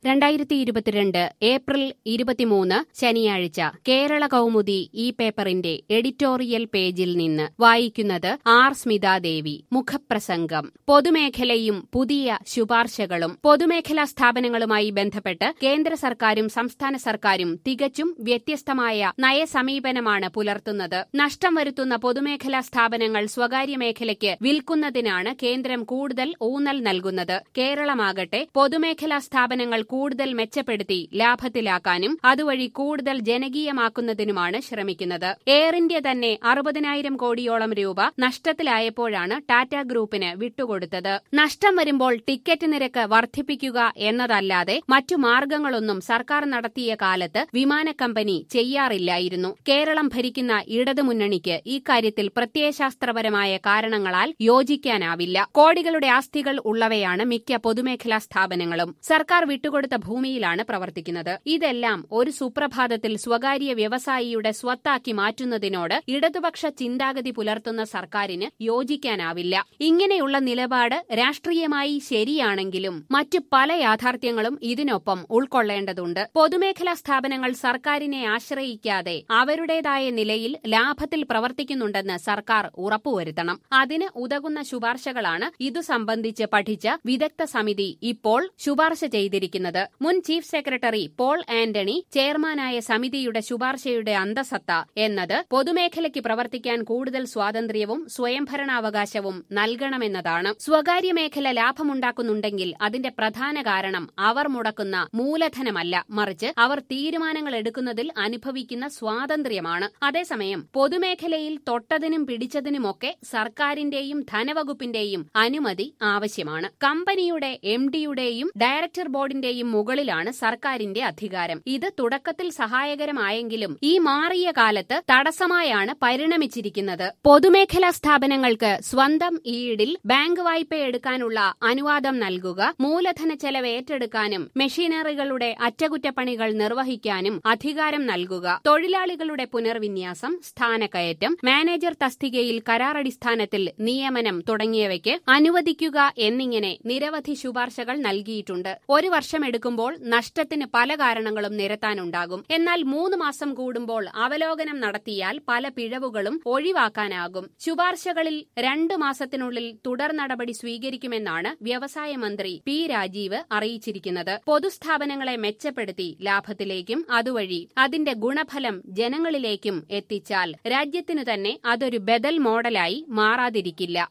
രണ്ടായിരത്തി ഇരുപത്തിരണ്ട് ഏപ്രിൽ ഇരുപത്തിമൂന്ന് ശനിയാഴ്ച കേരള കൗമുദി ഈ പേപ്പറിന്റെ എഡിറ്റോറിയൽ പേജിൽ നിന്ന് വായിക്കുന്നത് ആർ സ്മിതാദേവി മുഖപ്രസംഗം പൊതുമേഖലയും പുതിയ ശുപാർശകളും പൊതുമേഖലാ സ്ഥാപനങ്ങളുമായി ബന്ധപ്പെട്ട് കേന്ദ്ര സർക്കാരും സംസ്ഥാന സർക്കാരും തികച്ചും വ്യത്യസ്തമായ നയസമീപനമാണ് പുലർത്തുന്നത് നഷ്ടം വരുത്തുന്ന പൊതുമേഖലാ സ്ഥാപനങ്ങൾ സ്വകാര്യ മേഖലയ്ക്ക് വിൽക്കുന്നതിനാണ് കേന്ദ്രം കൂടുതൽ ഊന്നൽ നൽകുന്നത് കേരളമാകട്ടെ പൊതുമേഖലാ സ്ഥാപനങ്ങൾ കൂടുതൽ മെച്ചപ്പെടുത്തി ലാഭത്തിലാക്കാനും അതുവഴി കൂടുതൽ ജനകീയമാക്കുന്നതിനുമാണ് ശ്രമിക്കുന്നത് എയർ ഇന്ത്യ തന്നെ അറുപതിനായിരം കോടിയോളം രൂപ നഷ്ടത്തിലായപ്പോഴാണ് ടാറ്റ ഗ്രൂപ്പിന് വിട്ടുകൊടുത്തത് നഷ്ടം വരുമ്പോൾ ടിക്കറ്റ് നിരക്ക് വർദ്ധിപ്പിക്കുക എന്നതല്ലാതെ മറ്റു മാർഗങ്ങളൊന്നും സർക്കാർ നടത്തിയ കാലത്ത് വിമാന കമ്പനി ചെയ്യാറില്ലായിരുന്നു കേരളം ഭരിക്കുന്ന ഇടതുമുന്നണിക്ക് ഇക്കാര്യത്തിൽ പ്രത്യയശാസ്ത്രപരമായ കാരണങ്ങളാൽ യോജിക്കാനാവില്ല കോടികളുടെ ആസ്തികൾ ഉള്ളവയാണ് മിക്ക പൊതുമേഖലാ സ്ഥാപനങ്ങളും സർക്കാർ വിട്ടുകൊടുത്ത ഭൂമിയിലാണ് പ്രവർത്തിക്കുന്നത് ഇതെല്ലാം ഒരു സുപ്രഭാതത്തിൽ സ്വകാര്യ വ്യവസായിയുടെ സ്വത്താക്കി മാറ്റുന്നതിനോട് ഇടതുപക്ഷ ചിന്താഗതി പുലർത്തുന്ന സർക്കാരിന് യോജിക്കാനാവില്ല ഇങ്ങനെയുള്ള നിലപാട് രാഷ്ട്രീയമായി ശരിയാണെങ്കിലും മറ്റു പല യാഥാർത്ഥ്യങ്ങളും ഇതിനൊപ്പം ഉൾക്കൊള്ളേണ്ടതുണ്ട് പൊതുമേഖലാ സ്ഥാപനങ്ങൾ സർക്കാരിനെ ആശ്രയിക്കാതെ അവരുടേതായ നിലയിൽ ലാഭത്തിൽ പ്രവർത്തിക്കുന്നുണ്ടെന്ന് സർക്കാർ ഉറപ്പുവരുത്തണം അതിന് ഉതകുന്ന ശുപാർശകളാണ് ഇതു സംബന്ധിച്ച് പഠിച്ച വിദഗ്ധ സമിതി ഇപ്പോൾ ശുപാർശ ചെയ്തിരിക്കുന്നത് മുൻ ചീഫ് സെക്രട്ടറി പോൾ ആന്റണി ചെയർമാനായ സമിതിയുടെ ശുപാർശയുടെ അന്തസത്ത എന്നത് പൊതുമേഖലയ്ക്ക് പ്രവർത്തിക്കാൻ കൂടുതൽ സ്വാതന്ത്ര്യവും സ്വയംഭരണാവകാശവും നൽകണമെന്നതാണ് സ്വകാര്യ മേഖല ലാഭമുണ്ടാക്കുന്നുണ്ടെങ്കിൽ അതിന്റെ പ്രധാന കാരണം അവർ മുടക്കുന്ന മൂലധനമല്ല മറിച്ച് അവർ തീരുമാനങ്ങൾ എടുക്കുന്നതിൽ അനുഭവിക്കുന്ന സ്വാതന്ത്ര്യമാണ് അതേസമയം പൊതുമേഖലയിൽ തൊട്ടതിനും പിടിച്ചതിനുമൊക്കെ സർക്കാരിന്റെയും ധനവകുപ്പിന്റെയും അനുമതി ആവശ്യമാണ് കമ്പനിയുടെ എം ഡിയുടെയും ഡയറക്ടർ ബോർഡിന്റെയും മുകളിലാണ് സർക്കാരിന്റെ അധികാരം ഇത് തുടക്കത്തിൽ സഹായകരമായെങ്കിലും ഈ മാറിയ കാലത്ത് തടസ്സമായാണ് പരിണമിച്ചിരിക്കുന്നത് പൊതുമേഖലാ സ്ഥാപനങ്ങൾക്ക് സ്വന്തം ഈടിൽ ബാങ്ക് വായ്പ എടുക്കാനുള്ള അനുവാദം നൽകുക മൂലധന ചെലവ് ഏറ്റെടുക്കാനും മെഷീനറികളുടെ അറ്റകുറ്റപ്പണികൾ നിർവഹിക്കാനും അധികാരം നൽകുക തൊഴിലാളികളുടെ പുനർവിന്യാസം സ്ഥാനക്കയറ്റം മാനേജർ തസ്തികയിൽ കരാറടിസ്ഥാനത്തിൽ നിയമനം തുടങ്ങിയവയ്ക്ക് അനുവദിക്കുക എന്നിങ്ങനെ നിരവധി ശുപാർശകൾ നൽകിയിട്ടുണ്ട് ഒരു വർഷം എടുക്കുമ്പോൾ നഷ്ടത്തിന് പല കാരണങ്ങളും നിരത്താനുണ്ടാകും എന്നാൽ മൂന്ന് മാസം കൂടുമ്പോൾ അവലോകനം നടത്തിയാൽ പല പിഴവുകളും ഒഴിവാക്കാനാകും ശുപാർശകളിൽ രണ്ടു മാസത്തിനുള്ളിൽ തുടർ നടപടി സ്വീകരിക്കുമെന്നാണ് വ്യവസായ മന്ത്രി പി രാജീവ് അറിയിച്ചിരിക്കുന്നത് പൊതുസ്ഥാപനങ്ങളെ മെച്ചപ്പെടുത്തി ലാഭത്തിലേക്കും അതുവഴി അതിന്റെ ഗുണഫലം ജനങ്ങളിലേക്കും എത്തിച്ചാൽ രാജ്യത്തിനു തന്നെ അതൊരു ബദൽ മോഡലായി മാറാതിരിക്കില്ല